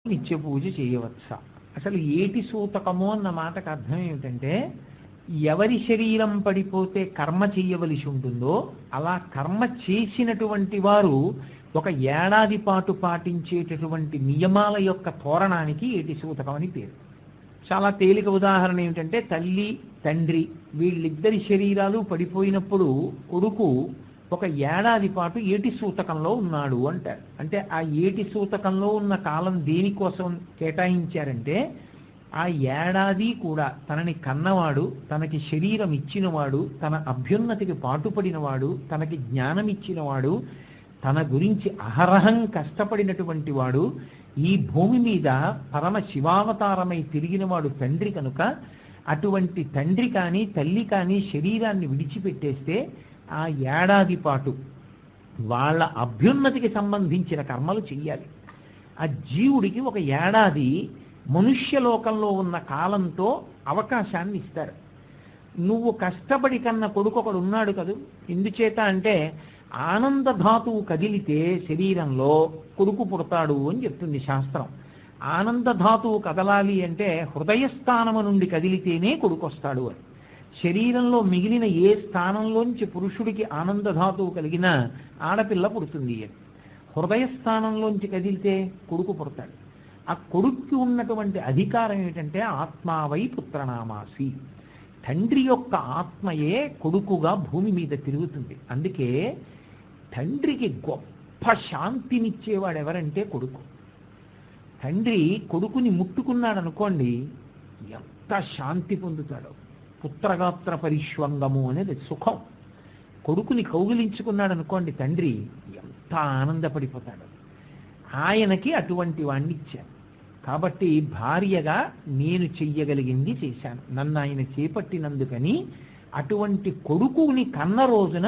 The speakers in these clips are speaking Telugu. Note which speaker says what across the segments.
Speaker 1: నిత్య పూజ చేయవచ్చా అసలు ఏటి సూతకము అన్న మాటకు అర్థం ఏమిటంటే ఎవరి శరీరం పడిపోతే కర్మ చేయవలసి ఉంటుందో అలా కర్మ చేసినటువంటి వారు ఒక ఏడాది పాటు పాటించేటటువంటి నియమాల యొక్క తోరణానికి ఏటి సూతకం అని పేరు చాలా తేలిక ఉదాహరణ ఏమిటంటే తల్లి తండ్రి వీళ్ళిద్దరి శరీరాలు పడిపోయినప్పుడు కొడుకు ఒక ఏడాది పాటు ఏటి సూతకంలో ఉన్నాడు అంటారు అంటే ఆ ఏటి సూతకంలో ఉన్న కాలం దేనికోసం కేటాయించారంటే ఆ ఏడాది కూడా తనని కన్నవాడు తనకి శరీరం ఇచ్చినవాడు తన అభ్యున్నతికి పాటుపడినవాడు తనకి జ్ఞానం ఇచ్చినవాడు తన గురించి అహరహం కష్టపడినటువంటి వాడు ఈ భూమి మీద పరమ శివావతారమై తిరిగినవాడు తండ్రి కనుక అటువంటి తండ్రి కానీ తల్లి కానీ శరీరాన్ని విడిచిపెట్టేస్తే ఆ ఏడాది పాటు వాళ్ళ అభ్యున్నతికి సంబంధించిన కర్మలు చెయ్యాలి ఆ జీవుడికి ఒక ఏడాది మనుష్య లోకంలో ఉన్న కాలంతో అవకాశాన్ని ఇస్తారు నువ్వు కష్టపడి కన్న కొడుకు ఒకడు ఉన్నాడు కదూ ఎందుచేత అంటే ఆనంద ధాతువు కదిలితే శరీరంలో కొడుకు పుడతాడు అని చెప్తుంది శాస్త్రం ఆనంద ధాతువు కదలాలి అంటే హృదయస్థానము నుండి కదిలితేనే కొడుకు వస్తాడు అని శరీరంలో మిగిలిన ఏ స్థానంలోంచి పురుషుడికి ఆనంద ధాతువు కలిగిన ఆడపిల్ల పుడుతుంది అని హృదయస్థానంలోంచి కదిలితే కొడుకు పుడతాడు ఆ కొడుక్కి ఉన్నటువంటి అధికారం ఏమిటంటే ఆత్మావై పుత్రనామాసి తండ్రి యొక్క ఆత్మయే కొడుకుగా భూమి మీద తిరుగుతుంది అందుకే తండ్రికి గొప్ప శాంతినిచ్చేవాడు ఎవరంటే కొడుకు తండ్రి కొడుకుని ముట్టుకున్నాడు అనుకోండి ఎంత శాంతి పొందుతాడో పుత్రగాత్ర పరిష్వంగము అనేది సుఖం కొడుకుని కౌగిలించుకున్నాడు అనుకోండి తండ్రి ఎంత ఆనందపడిపోతాడు ఆయనకి అటువంటి వాణ్ణి ఇచ్చాను కాబట్టి భార్యగా నేను చెయ్యగలిగింది చేశాను నన్ను ఆయన చేపట్టినందుకని అటువంటి కొడుకుని కన్న రోజున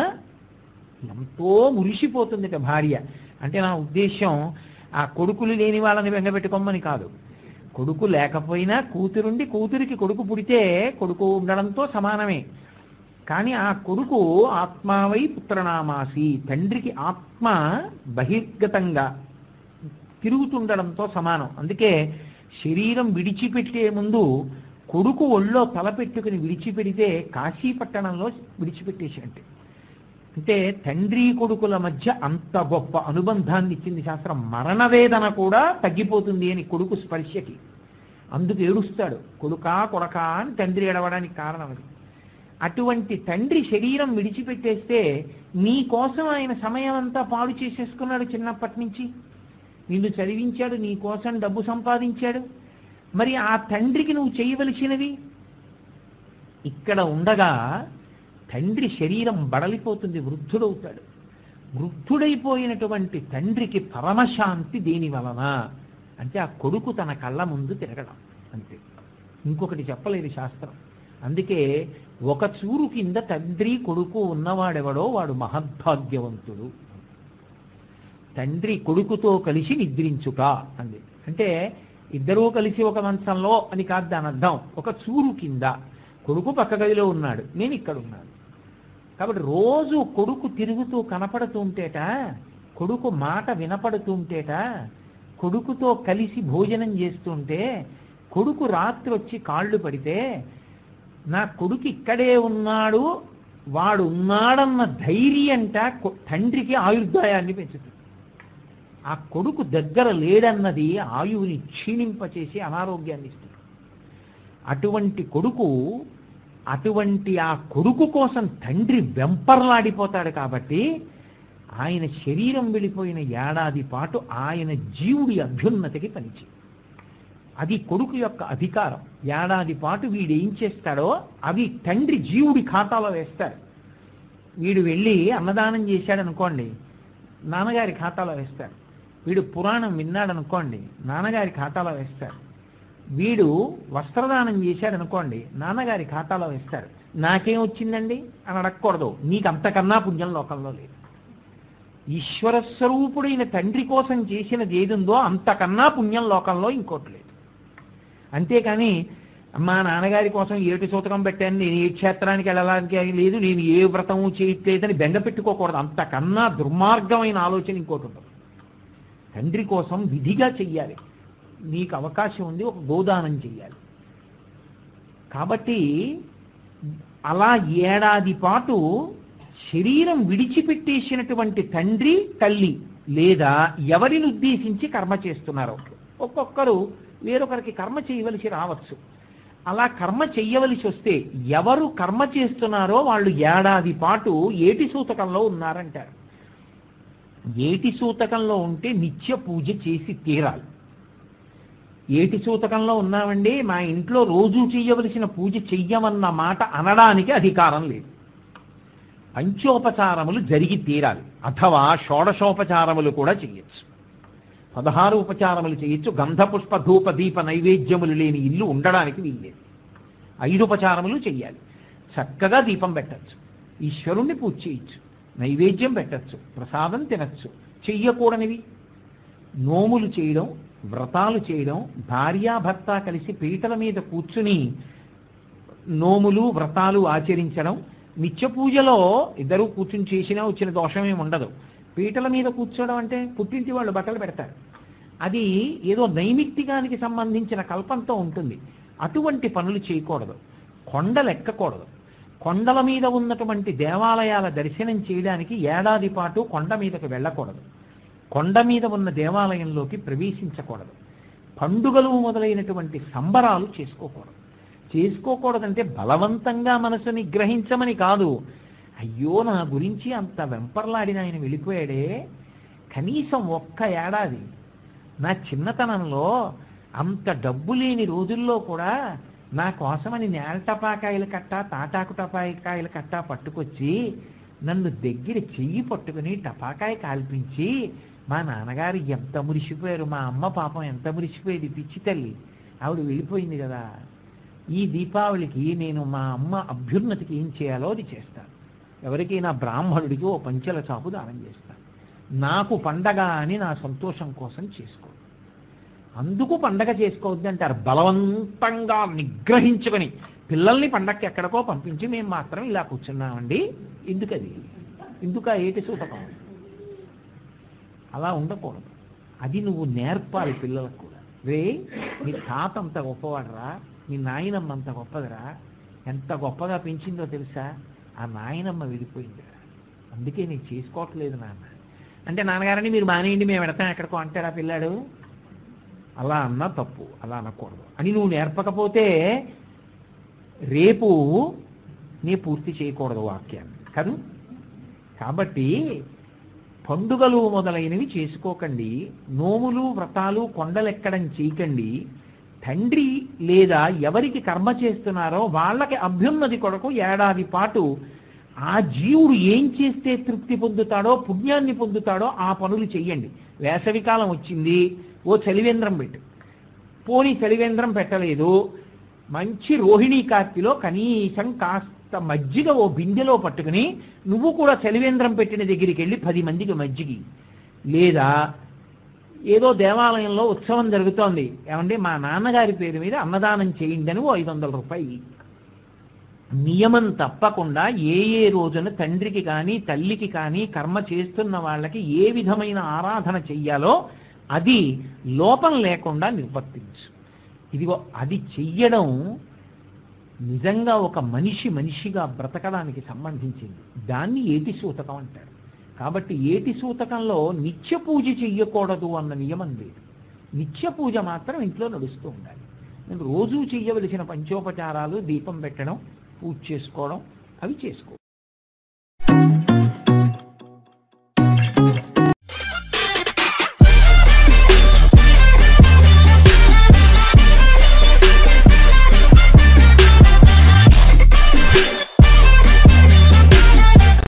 Speaker 1: ఎంతో మురిసిపోతుందిట భార్య అంటే నా ఉద్దేశం ఆ కొడుకులు లేని వాళ్ళని వెంగబెట్టుకోమని కాదు కొడుకు లేకపోయినా కూతురుండి కూతురికి కొడుకు పుడితే కొడుకు ఉండడంతో సమానమే కానీ ఆ కొడుకు ఆత్మావై పుత్రనామాసి తండ్రికి ఆత్మ బహిర్గతంగా తిరుగుతుండడంతో సమానం అందుకే శరీరం విడిచిపెట్టే ముందు కొడుకు ఒళ్ళో తలపెట్టుకుని విడిచిపెడితే కాశీ పట్టణంలో విడిచిపెట్టేసినట్టే అంటే తండ్రి కొడుకుల మధ్య అంత గొప్ప అనుబంధాన్ని ఇచ్చింది శాస్త్రం మరణ వేదన కూడా తగ్గిపోతుంది అని కొడుకు స్పర్శకి అందుకు ఏడుస్తాడు కొడుకా కొడకా అని తండ్రి ఎడవడానికి కారణం అది అటువంటి తండ్రి శరీరం విడిచిపెట్టేస్తే నీ కోసం ఆయన సమయం అంతా పాడు చేసేసుకున్నాడు చిన్నప్పటి నుంచి నిన్ను చదివించాడు నీ కోసం డబ్బు సంపాదించాడు మరి ఆ తండ్రికి నువ్వు చేయవలసినవి ఇక్కడ ఉండగా తండ్రి శరీరం బడలిపోతుంది వృద్ధుడవుతాడు వృద్ధుడైపోయినటువంటి తండ్రికి పరమశాంతి దేని వలన అంటే ఆ కొడుకు తన కళ్ళ ముందు తిరగడం అంతే ఇంకొకటి చెప్పలేదు శాస్త్రం అందుకే ఒక చూరు కింద తండ్రి కొడుకు ఉన్నవాడెవడో వాడు మహద్భాగ్యవంతుడు తండ్రి కొడుకుతో కలిసి నిద్రించుట అంది అంటే ఇద్దరూ కలిసి ఒక మంచంలో అని కాదు దాని అర్థం ఒక చూరు కింద కొడుకు పక్క గదిలో ఉన్నాడు నేను ఇక్కడ ఉన్నాను కాబట్టి రోజు కొడుకు తిరుగుతూ కనపడుతుంటేట కొడుకు మాట వినపడుతుంటేట కొడుకుతో కలిసి భోజనం చేస్తుంటే కొడుకు రాత్రి వచ్చి కాళ్ళు పడితే నా కొడుకు ఇక్కడే ఉన్నాడు వాడు ఉన్నాడన్న ధైర్యంట కొ- తండ్రికి ఆయుర్దాయాన్ని పెంచుతుంది ఆ కొడుకు దగ్గర లేడన్నది ఆయువుని క్షీణింపచేసి అనారోగ్యాన్ని ఇస్తుంది అటువంటి కొడుకు అటువంటి ఆ కొడుకు కోసం తండ్రి వెంపర్లాడిపోతాడు కాబట్టి ఆయన శరీరం వెళ్ళిపోయిన ఏడాది పాటు ఆయన జీవుడి అభ్యున్నతికి పనిచి అది కొడుకు యొక్క అధికారం ఏడాది పాటు వీడు ఏం చేస్తాడో అవి తండ్రి జీవుడి ఖాతాలో వేస్తాడు వీడు వెళ్ళి అన్నదానం చేశాడు అనుకోండి నాన్నగారి ఖాతాలో వేస్తాడు వీడు పురాణం విన్నాడు అనుకోండి నాన్నగారి ఖాతాలో వేస్తాడు వీడు వస్త్రదానం చేశాడు అనుకోండి నాన్నగారి ఖాతాలో వేస్తాడు నాకేం వచ్చిందండి అని అడగకూడదు నీకు అంతకన్నా పుణ్యం లోకంలో లేదు ఈశ్వర స్వరూపుడైన తండ్రి కోసం చేసినది ఏదుందో అంతకన్నా పుణ్యం లోకంలో ఇంకోటి లేదు అంతేకాని మా నాన్నగారి కోసం ఏటి సూతకం పెట్టాను నేను ఏ క్షేత్రానికి వెళ్ళడానికి లేదు నేను ఏ వ్రతము చేయట్లేదని బెంగ పెట్టుకోకూడదు అంతకన్నా దుర్మార్గమైన ఆలోచన ఇంకోటి ఉండదు తండ్రి కోసం విధిగా చెయ్యాలి నీకు అవకాశం ఉంది ఒక గోదానం చెయ్యాలి కాబట్టి అలా ఏడాది పాటు శరీరం విడిచిపెట్టేసినటువంటి తండ్రి తల్లి లేదా ఎవరిని ఉద్దేశించి కర్మ చేస్తున్నారో ఒక్కొక్కరు వేరొకరికి కర్మ చేయవలసి రావచ్చు అలా కర్మ చెయ్యవలసి వస్తే ఎవరు కర్మ చేస్తున్నారో వాళ్ళు ఏడాది పాటు ఏటి సూతకంలో ఉన్నారంటారు ఏటి సూతకంలో ఉంటే నిత్య పూజ చేసి తీరాలి ఏటి సూతకంలో ఉన్నామండి మా ఇంట్లో రోజు చెయ్యవలసిన పూజ చెయ్యమన్న మాట అనడానికి అధికారం లేదు పంచోపచారములు జరిగి తీరాలి అథవా షోడశోపచారములు కూడా చెయ్యొచ్చు పదహారు ఉపచారములు చేయొచ్చు గంధ పుష్ప ధూప దీప నైవేద్యములు లేని ఇల్లు ఉండడానికి వీల్లేదు ఐదు ఉపచారములు చెయ్యాలి చక్కగా దీపం పెట్టచ్చు ఈశ్వరుణ్ణి పూజ చేయొచ్చు నైవేద్యం పెట్టచ్చు ప్రసాదం తినచ్చు చెయ్యకూడనివి నోములు చేయడం వ్రతాలు చేయడం భార్యాభర్త కలిసి పీటల మీద కూర్చుని నోములు వ్రతాలు ఆచరించడం నిత్య పూజలో ఇద్దరు కూర్చుని చేసినా వచ్చిన దోషమేమి ఉండదు పీటల మీద కూర్చోవడం అంటే పుట్టింటి వాళ్ళు బట్టలు పెడతారు అది ఏదో నైమిత్తికానికి సంబంధించిన కల్పంతో ఉంటుంది అటువంటి పనులు చేయకూడదు కొండలు ఎక్కకూడదు కొండల మీద ఉన్నటువంటి దేవాలయాల దర్శనం చేయడానికి ఏడాది పాటు కొండ మీదకు వెళ్ళకూడదు కొండ మీద ఉన్న దేవాలయంలోకి ప్రవేశించకూడదు పండుగలు మొదలైనటువంటి సంబరాలు చేసుకోకూడదు చేసుకోకూడదంటే బలవంతంగా మనసు నిగ్రహించమని కాదు అయ్యో నా గురించి అంత వెంపర్లాడిన ఆయన వెళ్ళిపోయాడే కనీసం ఒక్క ఏడాది నా చిన్నతనంలో అంత డబ్బు లేని రోజుల్లో కూడా నా కోసమని నేల టపాకాయలు కట్ట తాటాకు టపాకాయలు కట్ట పట్టుకొచ్చి నన్ను దగ్గర చెయ్యి పట్టుకుని టపాకాయ కాల్పించి మా నాన్నగారు ఎంత మురిసిపోయారు మా అమ్మ పాపం ఎంత మురిసిపోయేది పిచ్చి తల్లి ఆవిడ వెళ్ళిపోయింది కదా ఈ దీపావళికి నేను మా అమ్మ అభ్యున్నతికి ఏం చేయాలో అది చేస్తాను ఎవరికైనా బ్రాహ్మణుడికి ఓ పంచెల చాపు దానం చేస్తాను నాకు పండగ అని నా సంతోషం కోసం చేసుకో అందుకు పండగ చేసుకోవద్దు అంటారు బలవంతంగా నిగ్రహించుకొని పిల్లల్ని పండగకి ఎక్కడికో పంపించి మేము మాత్రం ఇలా కూర్చున్నామండి ఎందుకది ఎందుక ఏటి సూతకం అలా ఉండకూడదు అది నువ్వు నేర్పాలి పిల్లలకు కూడా రే మీ తాత అంత గొప్పవాడరా మీ నాయనమ్మ అంత గొప్పదిరా ఎంత గొప్పగా పెంచిందో తెలుసా ఆ నాయనమ్మ వెళ్ళిపోయిందిరా అందుకే నేను చేసుకోవట్లేదు నాన్న అంటే నాన్నగారని మీరు మానేయండి మేము పెడతాం ఎక్కడికో అంటారా పిల్లాడు అలా అన్నా తప్పు అలా అనకూడదు అని నువ్వు నేర్పకపోతే రేపు నీ పూర్తి చేయకూడదు వాక్యాన్ని కాదు కాబట్టి పండుగలు మొదలైనవి చేసుకోకండి నోములు వ్రతాలు కొండలెక్కడం చేయకండి తండ్రి లేదా ఎవరికి కర్మ చేస్తున్నారో వాళ్ళకి అభ్యున్నతి కొరకు ఏడాది పాటు ఆ జీవుడు ఏం చేస్తే తృప్తి పొందుతాడో పుణ్యాన్ని పొందుతాడో ఆ పనులు చెయ్యండి వేసవికాలం వచ్చింది ఓ చలివేంద్రం పెట్టు పోని చలివేంద్రం పెట్టలేదు మంచి రోహిణీ కార్తిలో కనీసం కాస్త మజ్జిగ ఓ బిందెలో పట్టుకుని నువ్వు కూడా చలివేంద్రం పెట్టిన దగ్గరికి వెళ్ళి పది మందికి మజ్జిగి లేదా ఏదో దేవాలయంలో ఉత్సవం జరుగుతోంది ఏమంటే మా నాన్నగారి పేరు మీద అన్నదానం చేయండి అని ఓ ఐదు వందల రూపాయలు నియమం తప్పకుండా ఏ ఏ రోజున తండ్రికి కానీ తల్లికి కానీ కర్మ చేస్తున్న వాళ్ళకి ఏ విధమైన ఆరాధన చెయ్యాలో అది లోపం లేకుండా నిర్వర్తించు ఇదిగో అది చెయ్యడం నిజంగా ఒక మనిషి మనిషిగా బ్రతకడానికి సంబంధించింది దాన్ని ఏటి సూతకం అంటారు కాబట్టి ఏటి సూతకంలో నిత్య పూజ చెయ్యకూడదు అన్న నియమం లేదు నిత్య పూజ మాత్రం ఇంట్లో నడుస్తూ ఉండాలి నేను రోజూ చెయ్యవలసిన పంచోపచారాలు దీపం పెట్టడం పూజ చేసుకోవడం అవి చేసుకో